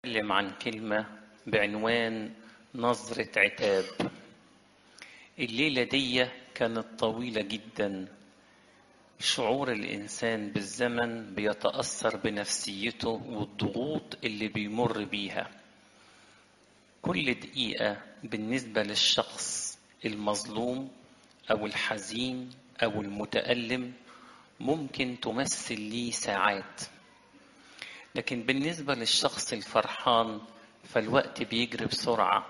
أتكلم عن كلمة بعنوان نظرة عتاب الليلة دي كانت طويلة جدا شعور الإنسان بالزمن بيتأثر بنفسيته والضغوط اللي بيمر بيها كل دقيقة بالنسبة للشخص المظلوم أو الحزين أو المتألم ممكن تمثل ليه ساعات لكن بالنسبة للشخص الفرحان فالوقت بيجري بسرعة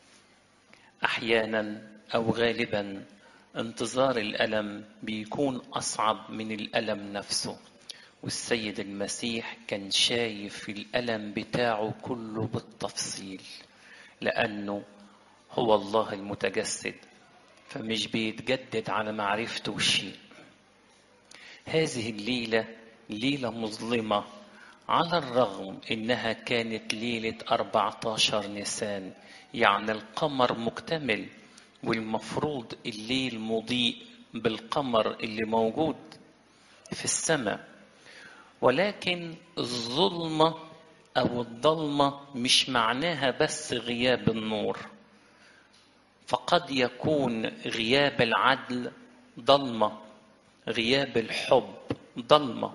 أحيانا أو غالبا انتظار الألم بيكون أصعب من الألم نفسه والسيد المسيح كان شايف الألم بتاعه كله بالتفصيل لأنه هو الله المتجسد فمش بيتجدد على معرفته شيء هذه الليلة ليلة مظلمة على الرغم إنها كانت ليلة 14 نيسان يعني القمر مكتمل والمفروض الليل مضيء بالقمر اللي موجود في السماء ولكن الظلمة أو الضلمة مش معناها بس غياب النور فقد يكون غياب العدل ضلمة غياب الحب ضلمة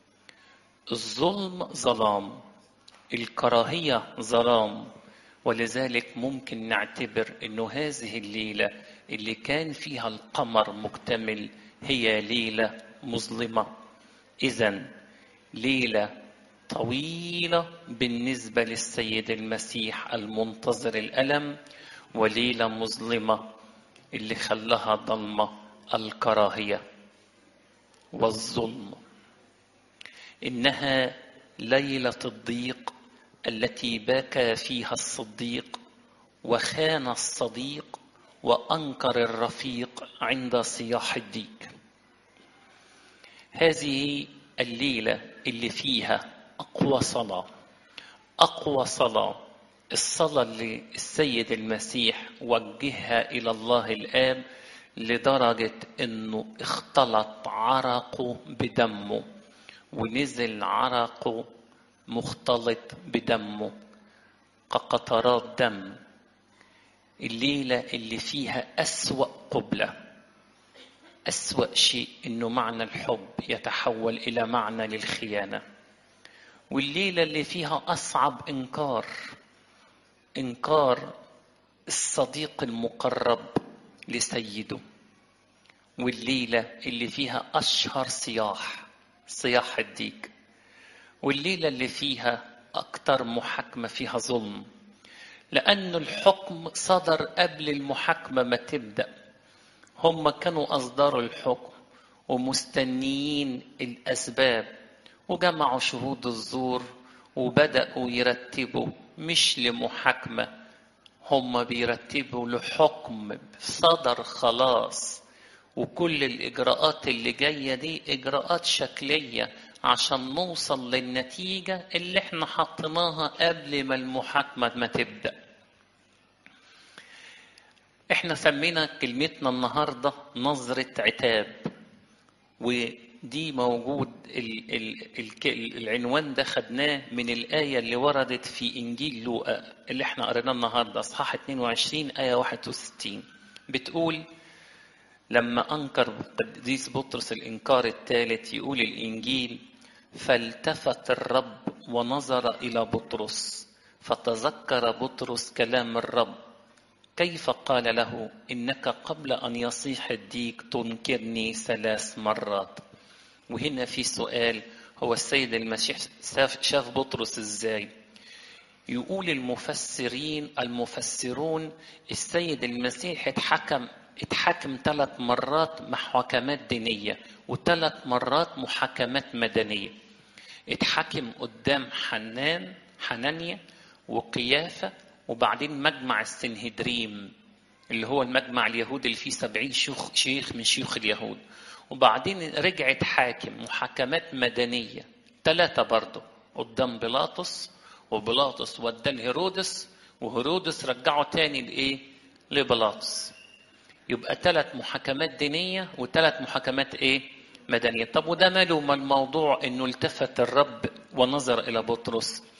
الظلم ظلام الكراهية ظلام ولذلك ممكن نعتبر انه هذه الليله اللي كان فيها القمر مكتمل هي ليله مظلمه اذا ليله طويله بالنسبه للسيد المسيح المنتظر الالم وليله مظلمه اللي خلاها ضلمه الكراهيه والظلم انها ليله الضيق التي بكى فيها الصديق وخان الصديق وانكر الرفيق عند صياح الديك هذه الليله اللي فيها اقوى صلاه اقوى صلاه الصلاه اللي السيد المسيح وجهها الى الله الاب لدرجه انه اختلط عرقه بدمه ونزل عرقه مختلط بدمه كقطرات دم الليلة اللي فيها أسوأ قبلة أسوأ شيء إنه معنى الحب يتحول إلى معنى للخيانة والليلة اللي فيها أصعب إنكار إنكار الصديق المقرب لسيده والليلة اللي فيها أشهر صياح صياح الديك والليلة اللي فيها أكتر محاكمة فيها ظلم لأن الحكم صدر قبل المحاكمة ما تبدأ هم كانوا أصدروا الحكم ومستنيين الأسباب وجمعوا شهود الزور وبدأوا يرتبوا مش لمحاكمة هم بيرتبوا لحكم صدر خلاص وكل الإجراءات اللي جاية دي إجراءات شكلية عشان نوصل للنتيجة اللي احنا حطيناها قبل ما المحاكمة ما تبدأ احنا سمينا كلمتنا النهاردة نظرة عتاب ودي موجود ال ال ال العنوان ده خدناه من الآية اللي وردت في إنجيل لوقا اللي احنا قريناه النهاردة أصحاح 22 آية 61 بتقول لما أنكر قديس بطرس الإنكار الثالث يقول الإنجيل فالتفت الرب ونظر إلى بطرس فتذكر بطرس كلام الرب كيف قال له إنك قبل أن يصيح الديك تنكرني ثلاث مرات وهنا في سؤال هو السيد المسيح شاف بطرس إزاي يقول المفسرين المفسرون السيد المسيح اتحكم اتحكم ثلاث مرات محاكمات دينية وثلاث مرات محاكمات مدنية اتحكم قدام حنان حنانيا وقيافة وبعدين مجمع السنهدريم اللي هو المجمع اليهودي اللي فيه سبعين شيخ, شيخ من شيوخ اليهود وبعدين رجع اتحاكم محاكمات مدنية ثلاثة برضه قدام بيلاطس وبيلاطس وداه لهيرودس وهيرودس رجعه تاني لايه؟ لبيلاطس يبقى ثلاث محاكمات دينية وثلاث محاكمات ايه؟ مدنية طب وده ماله ما الموضوع انه التفت الرب ونظر الى بطرس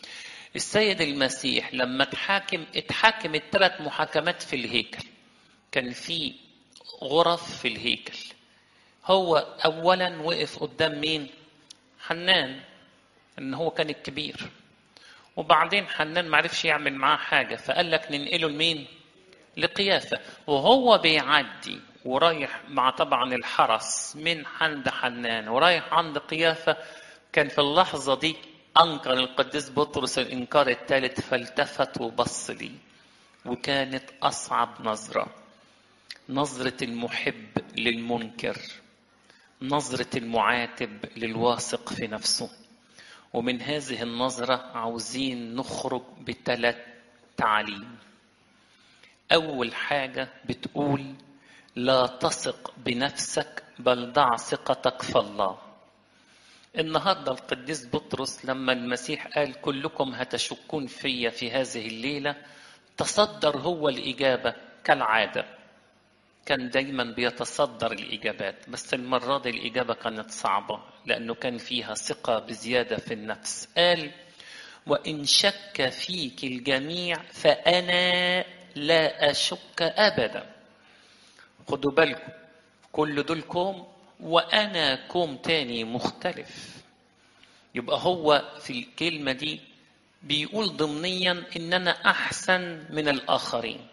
السيد المسيح لما اتحاكم اتحاكم الثلاث محاكمات في الهيكل كان في غرف في الهيكل هو اولا وقف قدام مين حنان ان هو كان الكبير وبعدين حنان معرفش يعمل معاه حاجه فقال لك ننقله لمين لقيافه وهو بيعدي ورايح مع طبعا الحرس من عند حنان ورايح عند قيافه كان في اللحظه دي انكر القديس بطرس الانكار الثالث فالتفت وبص لي وكانت اصعب نظره نظره المحب للمنكر نظره المعاتب للواثق في نفسه ومن هذه النظره عاوزين نخرج بثلاث تعاليم اول حاجه بتقول لا تثق بنفسك بل ضع ثقتك في الله النهارده القديس بطرس لما المسيح قال كلكم هتشكون فيا في هذه الليله تصدر هو الاجابه كالعاده كان دايما بيتصدر الاجابات بس المره دي الاجابه كانت صعبه لانه كان فيها ثقه بزياده في النفس قال وان شك فيك الجميع فانا لا اشك ابدا خدوا بالكم كل دول كوم وانا كوم تاني مختلف يبقى هو في الكلمه دي بيقول ضمنيا ان انا احسن من الاخرين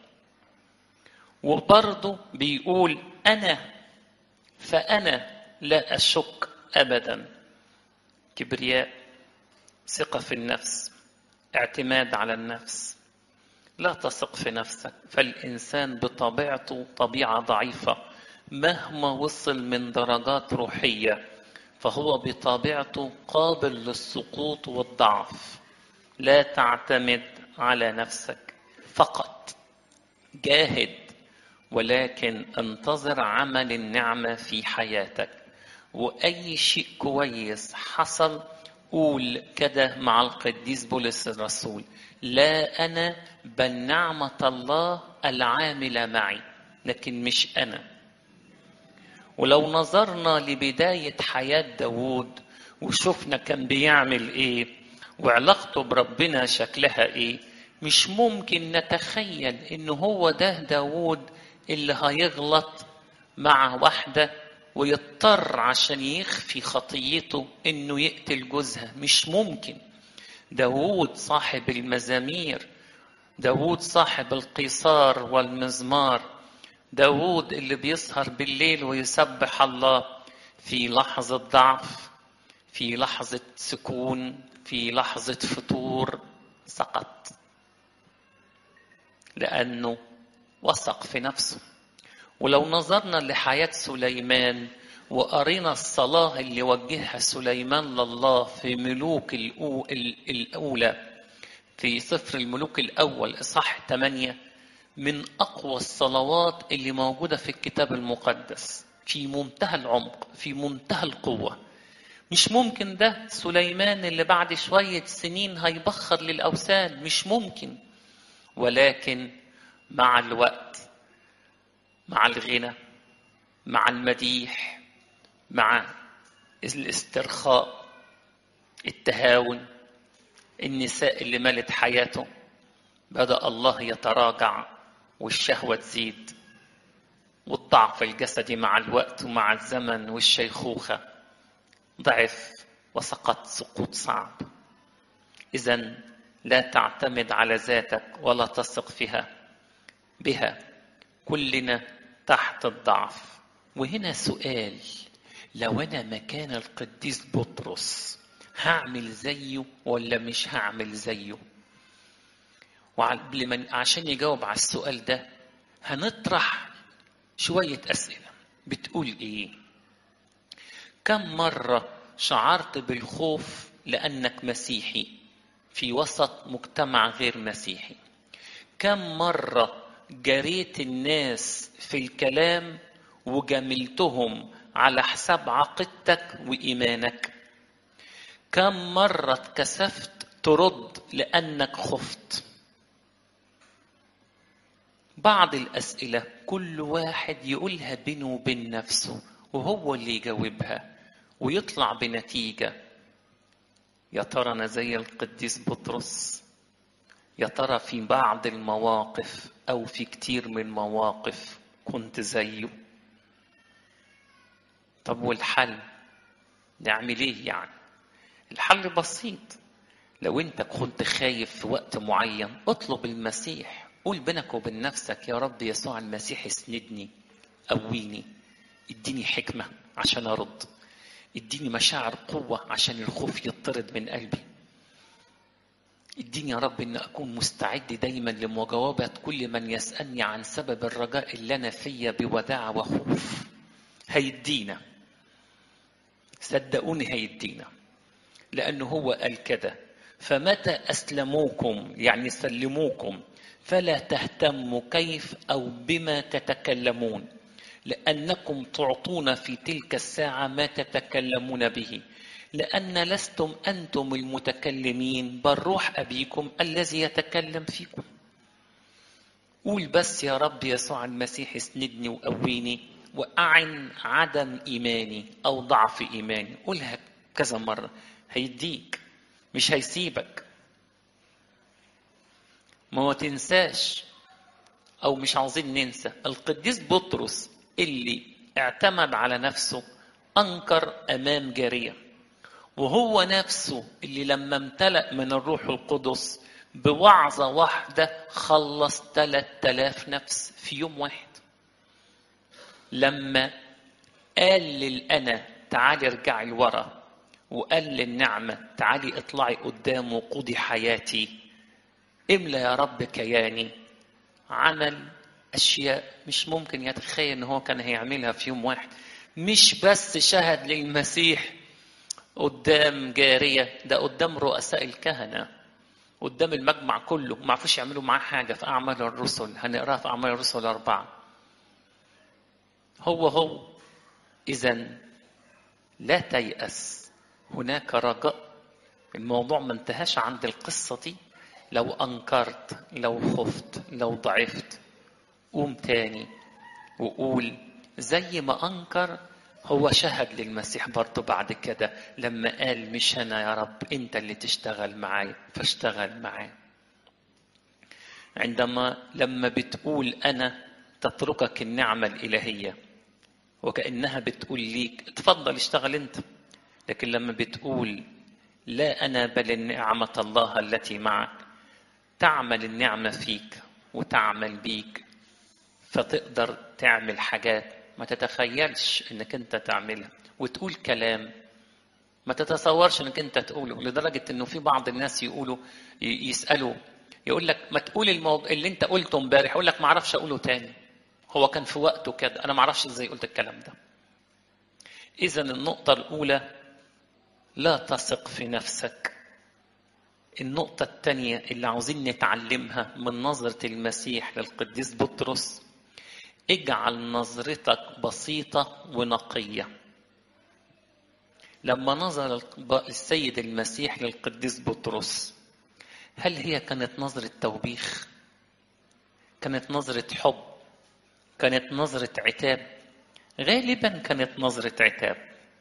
وبرضه بيقول انا فانا لا اشك ابدا كبرياء ثقه في النفس اعتماد على النفس لا تثق في نفسك فالانسان بطبيعته طبيعه ضعيفه مهما وصل من درجات روحيه فهو بطبيعته قابل للسقوط والضعف لا تعتمد على نفسك فقط جاهد ولكن انتظر عمل النعمه في حياتك واي شيء كويس حصل قول كده مع القديس بولس الرسول لا انا بل نعمه الله العامله معي لكن مش انا ولو نظرنا لبدايه حياه داوود وشفنا كان بيعمل ايه وعلاقته بربنا شكلها ايه مش ممكن نتخيل ان هو ده داوود اللي هيغلط مع واحده ويضطر عشان يخفي خطيته انه يقتل جوزها مش ممكن داوود صاحب المزامير داوود صاحب القيصار والمزمار داوود اللي بيسهر بالليل ويسبح الله في لحظة ضعف في لحظة سكون في لحظة فتور سقط لأنه وثق في نفسه ولو نظرنا لحياة سليمان وقرينا الصلاة اللي وجهها سليمان لله في ملوك الأولى في سفر الملوك الأول إصحاح 8 من أقوى الصلوات اللي موجودة في الكتاب المقدس في منتهى العمق في منتهى القوة مش ممكن ده سليمان اللي بعد شوية سنين هيبخر للأوثان مش ممكن ولكن مع الوقت مع الغنى مع المديح مع الاسترخاء التهاون النساء اللي ملت حياته بدأ الله يتراجع والشهوة تزيد والضعف الجسدي مع الوقت ومع الزمن والشيخوخة ضعف وسقط سقوط صعب إذا لا تعتمد على ذاتك ولا تثق فيها بها كلنا تحت الضعف وهنا سؤال لو أنا مكان القديس بطرس هعمل زيه ولا مش هعمل زيه عشان يجاوب على السؤال ده هنطرح شوية أسئلة بتقول إيه كم مرة شعرت بالخوف لأنك مسيحي في وسط مجتمع غير مسيحي كم مرة جريت الناس في الكلام وجملتهم على حساب عقيدتك وإيمانك كم مرة اتكسفت ترد لأنك خفت بعض الأسئلة كل واحد يقولها بينه وبين نفسه وهو اللي يجاوبها ويطلع بنتيجة يا ترى أنا زي القديس بطرس يا ترى في بعض المواقف أو في كتير من المواقف كنت زيه طب والحل نعمل ايه يعني الحل بسيط لو انت كنت خايف في وقت معين اطلب المسيح قول بينك وبين نفسك يا رب يسوع المسيح اسندني قويني اديني حكمة عشان ارد اديني مشاعر قوة عشان الخوف يطرد من قلبي اديني يا رب ان اكون مستعد دايما لمجاوبة كل من يسألني عن سبب الرجاء اللي انا فيا بوداع وخوف هيدينا صدقوني هيدينا لأنه هو قال كده فمتى أسلموكم يعني سلموكم فلا تهتموا كيف أو بما تتكلمون لأنكم تعطون في تلك الساعة ما تتكلمون به لأن لستم أنتم المتكلمين بل روح أبيكم الذي يتكلم فيكم قول بس يا رب يسوع المسيح اسندني وقويني وأعن عدم إيماني أو ضعف إيماني قولها كذا مرة هيديك مش هيسيبك ما هو تنساش أو مش عاوزين ننسى القديس بطرس اللي اعتمد على نفسه أنكر أمام جارية وهو نفسه اللي لما امتلأ من الروح القدس بوعظة واحدة خلص 3000 نفس في يوم واحد لما قال للأنا تعالي ارجعي لورا وقال للنعمة تعالي اطلعي قدام وقودي حياتي املى يا رب كياني عمل أشياء مش ممكن يتخيل إن هو كان هيعملها في يوم واحد مش بس شهد للمسيح قدام جارية ده قدام رؤساء الكهنة قدام المجمع كله ما عرفوش يعملوا معاه حاجة في أعمال الرسل هنقراها في أعمال الرسل أربعة هو هو إذا لا تيأس هناك رجاء الموضوع ما انتهاش عند القصة دي لو أنكرت لو خفت لو ضعفت قوم تاني وقول زي ما أنكر هو شهد للمسيح برضه بعد كده لما قال مش أنا يا رب أنت اللي تشتغل معايا فاشتغل معاه عندما لما بتقول أنا تتركك النعمة الإلهية وكأنها بتقول ليك تفضل اشتغل أنت لكن لما بتقول لا أنا بل نعمة الله التي معك تعمل النعمة فيك وتعمل بيك فتقدر تعمل حاجات ما تتخيلش انك انت تعملها وتقول كلام ما تتصورش انك انت تقوله لدرجة انه في بعض الناس يقولوا يسألوا يقول لك ما تقول الموضوع اللي انت قلته امبارح يقول لك ما اعرفش اقوله تاني هو كان في وقته كده انا ما اعرفش ازاي قلت الكلام ده اذا النقطة الاولى لا تثق في نفسك النقطة الثانية اللي عاوزين نتعلمها من نظرة المسيح للقديس بطرس اجعل نظرتك بسيطة ونقية لما نظر السيد المسيح للقديس بطرس هل هي كانت نظرة توبيخ كانت نظرة حب كانت نظرة عتاب غالبا كانت نظرة عتاب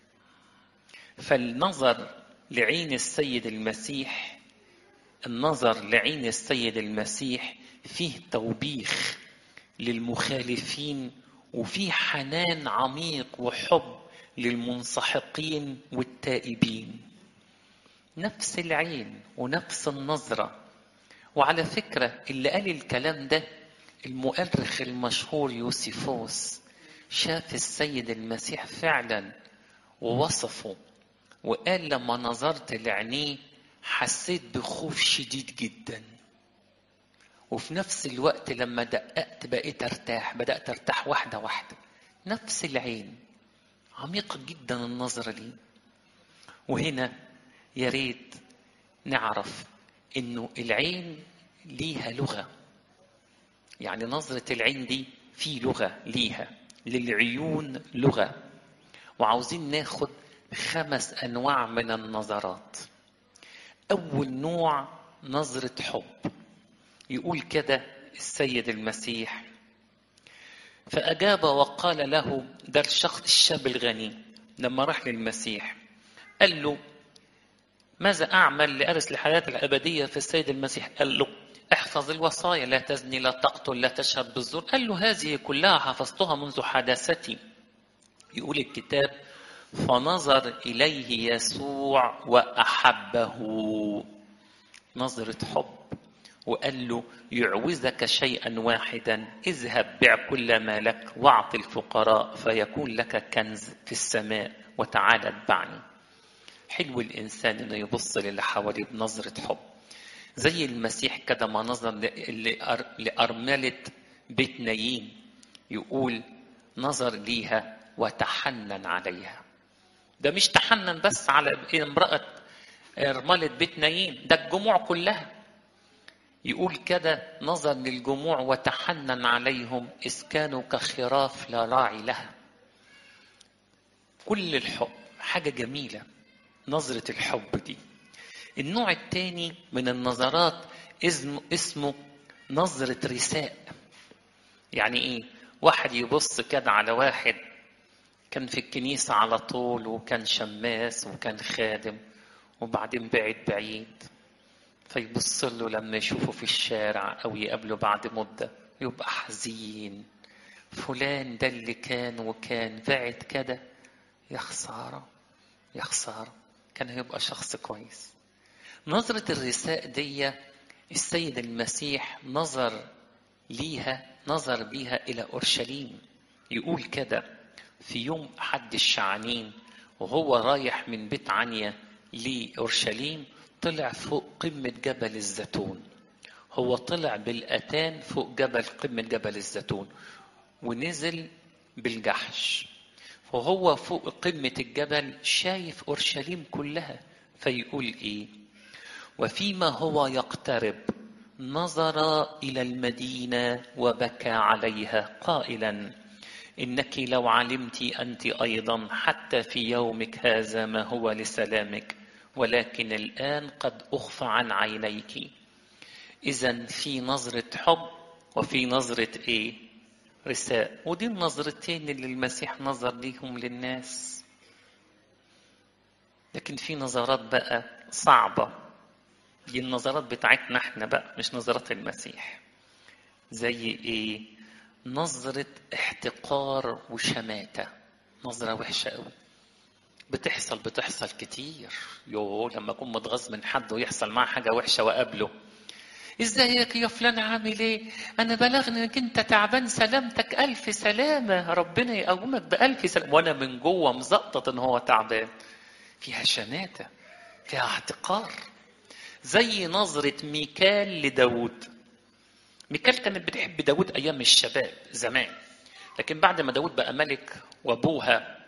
فالنظر لعين السيد المسيح النظر لعين السيد المسيح فيه توبيخ للمخالفين وفيه حنان عميق وحب للمنسحقين والتائبين نفس العين ونفس النظرة وعلى فكرة اللي قال الكلام ده المؤرخ المشهور يوسيفوس شاف السيد المسيح فعلا ووصفه وقال لما نظرت لعينيه حسيت بخوف شديد جدا وفي نفس الوقت لما دققت بقيت ارتاح بدأت ارتاح واحدة واحدة نفس العين عميقة جدا النظرة دي وهنا يا ريت نعرف انه العين ليها لغة يعني نظرة العين دي في لغة ليها للعيون لغة وعاوزين ناخد خمس انواع من النظرات اول نوع نظرة حب يقول كده السيد المسيح فأجاب وقال له ده الشخص الشاب الغني لما راح للمسيح قال له ماذا أعمل لأرث الحياة الأبدية في السيد المسيح قال له احفظ الوصايا لا تزني لا تقتل لا تشهد بالزور قال له هذه كلها حفظتها منذ حداثتي يقول الكتاب فنظر إليه يسوع وأحبه نظرة حب وقال له يعوزك شيئا واحدا اذهب بع كل ما لك واعط الفقراء فيكون لك كنز في السماء وتعال اتبعني حلو الإنسان إنه يبص للي حواليه بنظرة حب زي المسيح كده ما نظر لأرملة بيت نايين يقول نظر ليها وتحنن عليها ده مش تحنن بس على امرأة أرملة بيت نايين ده الجموع كلها يقول كده نظر للجموع وتحنن عليهم إذ كانوا كخراف لا راعي لها كل الحب حاجة جميلة نظرة الحب دي النوع الثاني من النظرات اسمه, اسمه نظرة رثاء يعني ايه واحد يبص كده على واحد كان في الكنيسة على طول وكان شماس وكان خادم وبعدين بعد بعيد فيبص له لما يشوفه في الشارع أو يقابله بعد مدة يبقى حزين فلان ده اللي كان وكان بعد كده يا خسارة يا خسارة كان هيبقى شخص كويس نظرة الرثاء دي السيد المسيح نظر ليها نظر بيها إلى أورشليم يقول كده في يوم حد الشعانين وهو رايح من بيت عنيا لأورشليم طلع فوق قمة جبل الزيتون هو طلع بالأتان فوق جبل قمة جبل الزيتون ونزل بالجحش وهو فوق قمة الجبل شايف أورشليم كلها فيقول إيه وفيما هو يقترب نظر إلى المدينة وبكى عليها قائلا إنك لو علمت أنت أيضا حتى في يومك هذا ما هو لسلامك ولكن الآن قد أخفى عن عينيك إذا في نظرة حب وفي نظرة إيه؟ رثاء ودي النظرتين اللي المسيح نظر ليهم للناس لكن في نظرات بقى صعبة دي النظرات بتاعتنا احنا بقى مش نظرات المسيح زي ايه نظرة احتقار وشماتة نظرة وحشة قوي بتحصل بتحصل كتير يو لما اكون متغاظ من حد ويحصل معاه حاجة وحشة واقابله ازيك يا فلان عامل ايه انا بلغني انك انت تعبان سلامتك الف سلامة ربنا يقومك بالف سلامة وانا من جوه مزقطط ان هو تعبان فيها شماتة فيها احتقار زي نظرة ميكال لداود ميكال كانت بتحب داود أيام الشباب زمان لكن بعد ما داود بقى ملك وأبوها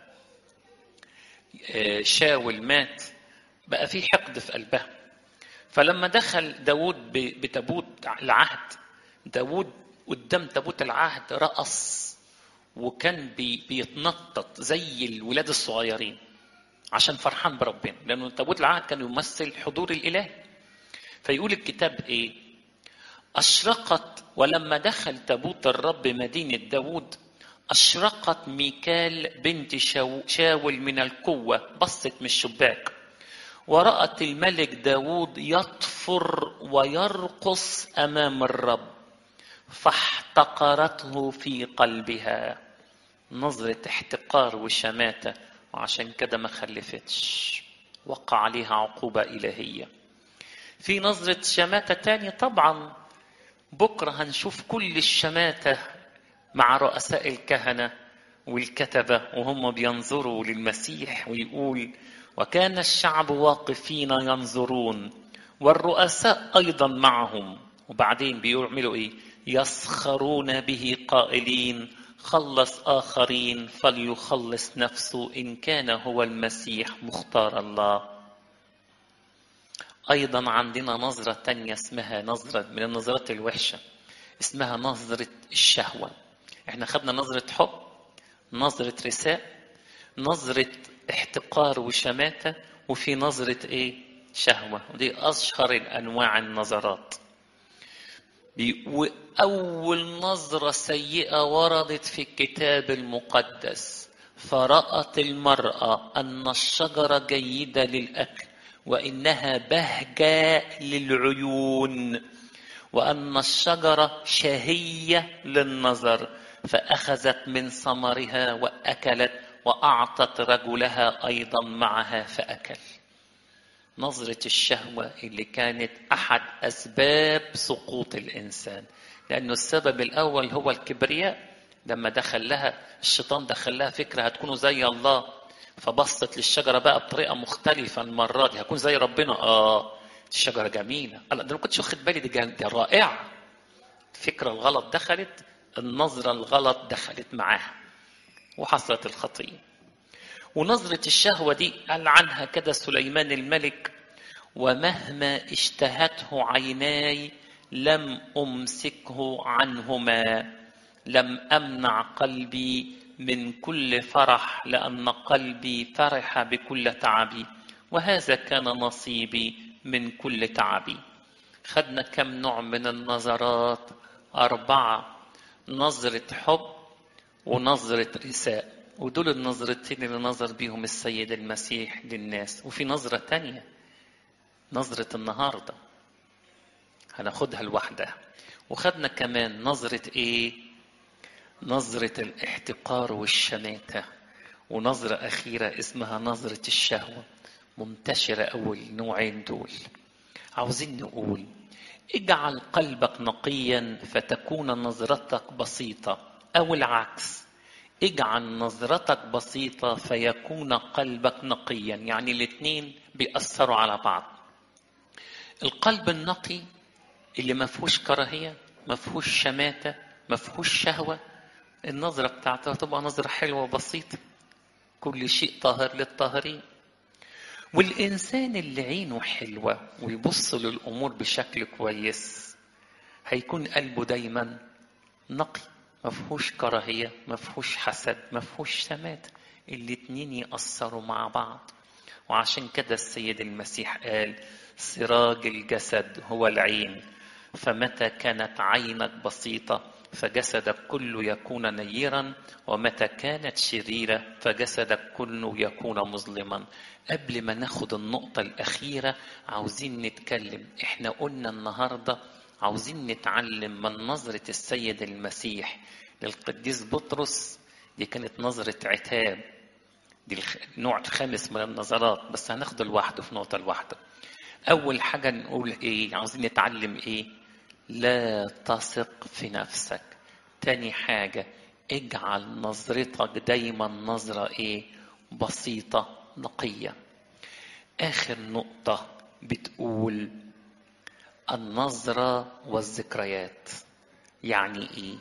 شاول مات بقى في حقد في قلبها فلما دخل داود بتابوت العهد داود قدام تابوت العهد رقص وكان بي بيتنطط زي الولاد الصغيرين عشان فرحان بربنا لأنه تابوت العهد كان يمثل حضور الإله فيقول الكتاب إيه أشرقت ولما دخل تابوت الرب مدينة داود أشرقت ميكال بنت شاول من القوة بصت من الشباك ورأت الملك داود يطفر ويرقص أمام الرب فاحتقرته في قلبها نظرة احتقار وشماتة وعشان كده ما خلفتش وقع عليها عقوبة إلهية في نظرة شماتة تانية طبعا بكرة هنشوف كل الشماتة مع رؤساء الكهنة والكتبة وهم بينظروا للمسيح ويقول وكان الشعب واقفين ينظرون والرؤساء أيضا معهم وبعدين بيعملوا إيه يسخرون به قائلين خلص آخرين فليخلص نفسه إن كان هو المسيح مختار الله أيضا عندنا نظرة تانية اسمها نظرة من النظرات الوحشة اسمها نظرة الشهوة احنا خدنا نظرة حب نظرة رثاء نظرة احتقار وشماتة وفي نظرة ايه شهوة ودي أشهر أنواع النظرات وأول نظرة سيئة وردت في الكتاب المقدس فرأت المرأة أن الشجرة جيدة للأكل وإنها بهجة للعيون وأن الشجرة شهية للنظر فأخذت من ثمرها وأكلت وأعطت رجلها أيضا معها فأكل نظرة الشهوة اللي كانت أحد أسباب سقوط الإنسان لأنه السبب الأول هو الكبرياء لما دخل لها الشيطان دخل لها فكرة هتكونوا زي الله فبصت للشجرة بقى بطريقة مختلفة المرة دي هكون زي ربنا آه الشجرة جميلة أنا ده ما كنتش واخد بالي دي, دي رائعة الفكرة الغلط دخلت النظرة الغلط دخلت معاها وحصلت الخطيئة ونظرة الشهوة دي قال عنها كده سليمان الملك ومهما اشتهته عيناي لم أمسكه عنهما لم أمنع قلبي من كل فرح لأن قلبي فرح بكل تعبي وهذا كان نصيبي من كل تعبي خدنا كم نوع من النظرات أربعة نظرة حب ونظرة رثاء ودول النظرتين اللي نظر بيهم السيد المسيح للناس وفي نظرة تانية نظرة النهاردة هناخدها لوحدها وخدنا كمان نظرة ايه نظرة الاحتقار والشماتة ونظرة أخيرة اسمها نظرة الشهوة منتشرة أول نوعين دول عاوزين نقول اجعل قلبك نقيا فتكون نظرتك بسيطة أو العكس اجعل نظرتك بسيطة فيكون قلبك نقيا يعني الاثنين بيأثروا على بعض القلب النقي اللي ما فيهوش كراهية ما فيهوش شماتة ما فيهوش شهوة النظرة بتاعته تبقى نظرة حلوة بسيطة كل شيء طاهر للطاهرين والإنسان اللي عينه حلوة ويبص للأمور بشكل كويس هيكون قلبه دايما نقي ما فيهوش كراهية ما فيهوش حسد ما فيهوش سمات الاتنين يأثروا مع بعض وعشان كده السيد المسيح قال سراج الجسد هو العين فمتى كانت عينك بسيطة فجسدك كله يكون نيرا ومتى كانت شريرة فجسدك كله يكون مظلما قبل ما ناخد النقطة الأخيرة عاوزين نتكلم احنا قلنا النهاردة عاوزين نتعلم من نظرة السيد المسيح للقديس بطرس دي كانت نظرة عتاب دي النوع الخامس من النظرات بس هناخده لوحده في نقطة لوحده أول حاجة نقول إيه عاوزين نتعلم إيه لا تثق في نفسك تاني حاجة اجعل نظرتك دايما نظرة ايه بسيطة نقية آخر نقطة بتقول النظرة والذكريات يعني ايه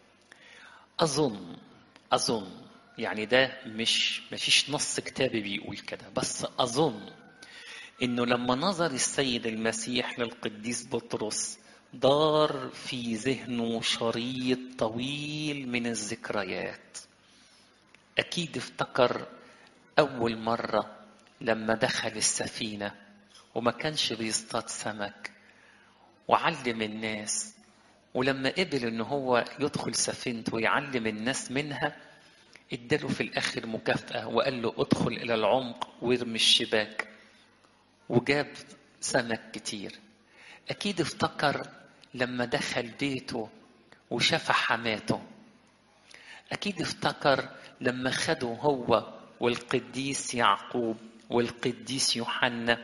أظن أظن يعني ده مش مفيش نص كتابي بيقول كده بس أظن إنه لما نظر السيد المسيح للقديس بطرس دار في ذهنه شريط طويل من الذكريات اكيد افتكر اول مره لما دخل السفينه وما كانش بيصطاد سمك وعلم الناس ولما قبل ان هو يدخل سفينته ويعلم الناس منها اداله في الاخر مكافاه وقال له ادخل الى العمق وارمي الشباك وجاب سمك كتير اكيد افتكر لما دخل بيته وشاف حماته اكيد افتكر لما خده هو والقديس يعقوب والقديس يوحنا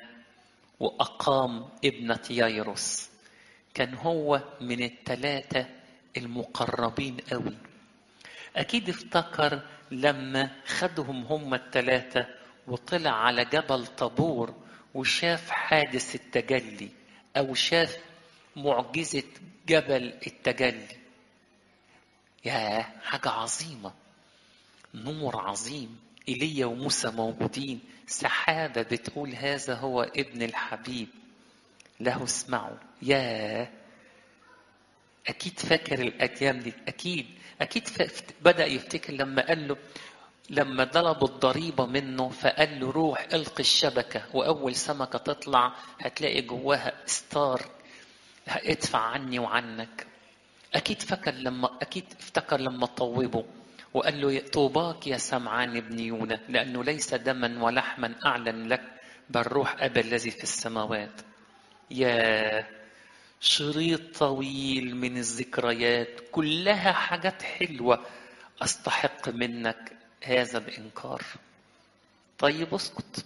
واقام ابنه ييروس كان هو من الثلاثه المقربين قوي اكيد افتكر لما خدهم هم الثلاثه وطلع على جبل طابور وشاف حادث التجلي او شاف معجزة جبل التجلي يا حاجة عظيمة نور عظيم إيليا وموسى موجودين سحابة بتقول هذا هو ابن الحبيب له اسمعوا يا أكيد فاكر الأيام دي أكيد أكيد بدأ يفتكر لما قال له لما طلبوا الضريبة منه فقال له روح القي الشبكة وأول سمكة تطلع هتلاقي جواها ستار ادفع عني وعنك اكيد فكر لما اكيد افتكر لما طوبه وقال له طوباك يا سمعان ابن يونا لانه ليس دما ولحما اعلن لك بل روح ابا الذي في السماوات يا شريط طويل من الذكريات كلها حاجات حلوة أستحق منك هذا الإنكار طيب اسكت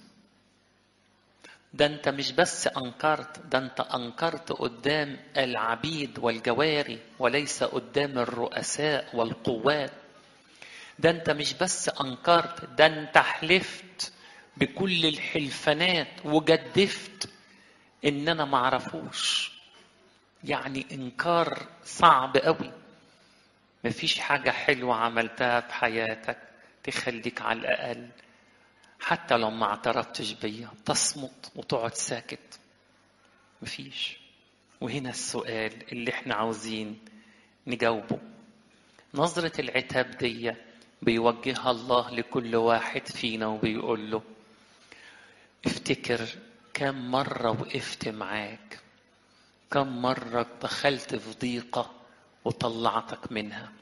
ده انت مش بس انكرت ده انت انكرت قدام العبيد والجواري وليس قدام الرؤساء والقوات ده انت مش بس انكرت ده انت حلفت بكل الحلفانات وجدفت ان انا معرفوش يعني انكار صعب قوي مفيش حاجة حلوة عملتها في حياتك تخليك على الأقل حتى لو ما اعترفتش بيا تصمت وتقعد ساكت مفيش وهنا السؤال اللي احنا عاوزين نجاوبه نظرة العتاب دي بيوجهها الله لكل واحد فينا وبيقول له افتكر كم مرة وقفت معاك كم مرة دخلت في ضيقة وطلعتك منها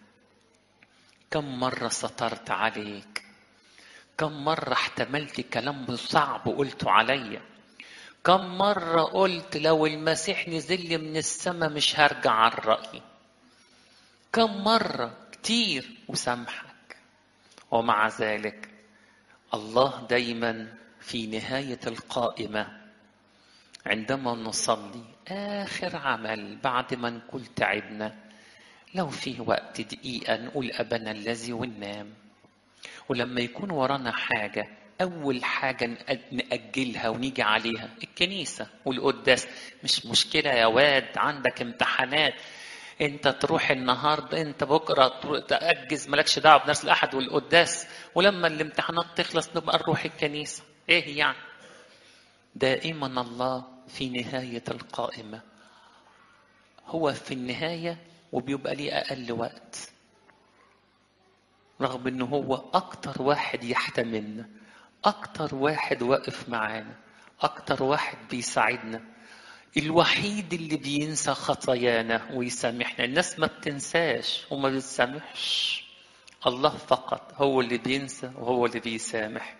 كم مرة سترت عليك كم مرة احتملت كلام صعب وقلته عليا كم مرة قلت لو المسيح نزل لي من السماء مش هرجع عن رأيي كم مرة كتير وسامحك ومع ذلك الله دايما في نهاية القائمة عندما نصلي آخر عمل بعد ما نكون تعبنا لو فيه وقت دقيقة نقول أبنا الذي وننام ولما يكون ورانا حاجة أول حاجة نأجلها ونيجي عليها الكنيسة والقداس مش مشكلة يا واد عندك امتحانات انت تروح النهارده انت بكره تأجز مالكش دعوه بنفس الاحد والقداس ولما الامتحانات تخلص نبقى نروح الكنيسه ايه يعني دائما الله في نهايه القائمه هو في النهايه وبيبقى ليه اقل وقت رغم انه هو اكتر واحد يحتملنا اكتر واحد واقف معانا اكتر واحد بيساعدنا الوحيد اللي بينسى خطايانا ويسامحنا الناس ما بتنساش وما بتسامحش الله فقط هو اللي بينسى وهو اللي بيسامح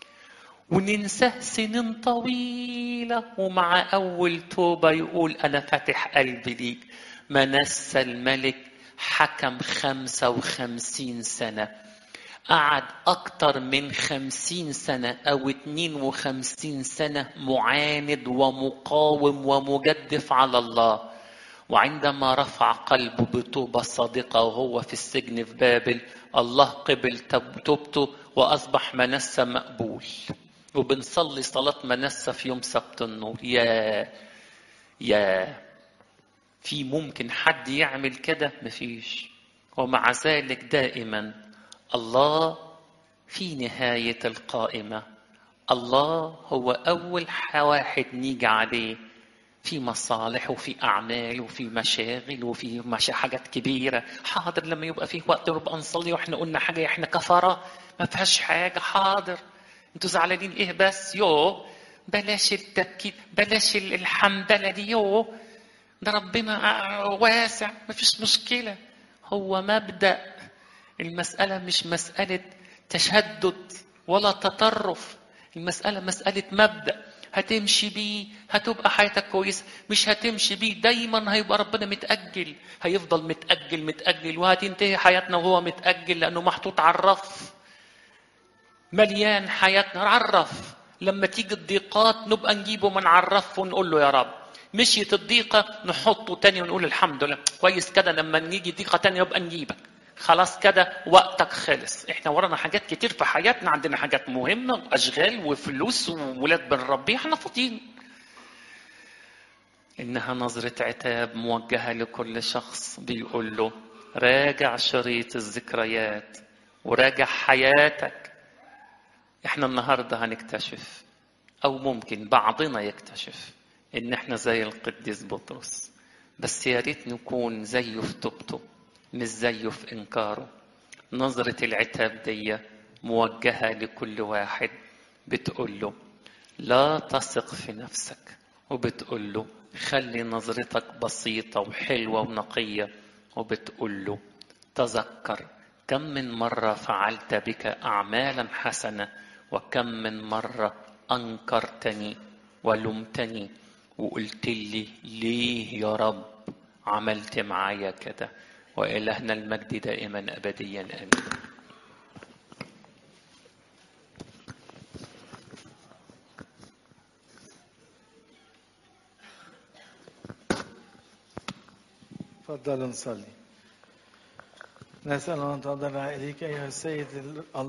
وننساه سنين طويلة ومع أول توبة يقول أنا فاتح قلبي ليك منسى الملك حكم خمسة وخمسين سنة قعد أكتر من خمسين سنة أو اتنين وخمسين سنة معاند ومقاوم ومجدف على الله وعندما رفع قلبه بتوبة صادقة وهو في السجن في بابل الله قبل توبته وأصبح منسى مقبول وبنصلي صلاة منسى في يوم سبت النور يا يا في ممكن حد يعمل كده مفيش ومع ذلك دائما الله في نهاية القائمة الله هو أول واحد نيجي عليه في مصالح وفي أعمال وفي مشاغل وفي مشا حاجات كبيرة حاضر لما يبقى فيه وقت نبقى نصلي وإحنا قلنا حاجة إحنا كفرة ما فيهاش حاجة حاضر أنتوا زعلانين إيه بس يو بلاش التبكيت بلاش الحمدلة دي يو ده ربنا واسع ما فيش مشكلة هو مبدأ المسألة مش مسألة تشدد ولا تطرف المسألة مسألة مبدأ هتمشي بيه هتبقى حياتك كويسة مش هتمشي بيه دايما هيبقى ربنا متأجل هيفضل متأجل متأجل وهتنتهي حياتنا وهو متأجل لأنه محطوط على الرف مليان حياتنا عرف لما تيجي الضيقات نبقى نجيبه من عرف ونقول له يا رب مشيت الضيقة نحطه تاني ونقول الحمد لله كويس كده لما نيجي ضيقة تانية يبقى نجيبك خلاص كده وقتك خلص احنا ورانا حاجات كتير في حياتنا عندنا حاجات مهمة وأشغال وفلوس وولاد بنربيه احنا فاضيين إنها نظرة عتاب موجهة لكل شخص بيقول له راجع شريط الذكريات وراجع حياتك احنا النهاردة هنكتشف أو ممكن بعضنا يكتشف إن احنا زي القديس بطرس بس يا ريت نكون زيه في توبته مش زيه في إنكاره نظرة العتاب دي موجهة لكل واحد بتقول له لا تثق في نفسك وبتقول له خلي نظرتك بسيطة وحلوة ونقية وبتقول له تذكر كم من مرة فعلت بك أعمالا حسنة وكم من مرة أنكرتني ولمتني وقلت لي ليه يا رب عملت معايا كده وإلهنا المجد دائما أبديا آمين تفضل نصلي نسأل أن تضرع إليك أيها السيد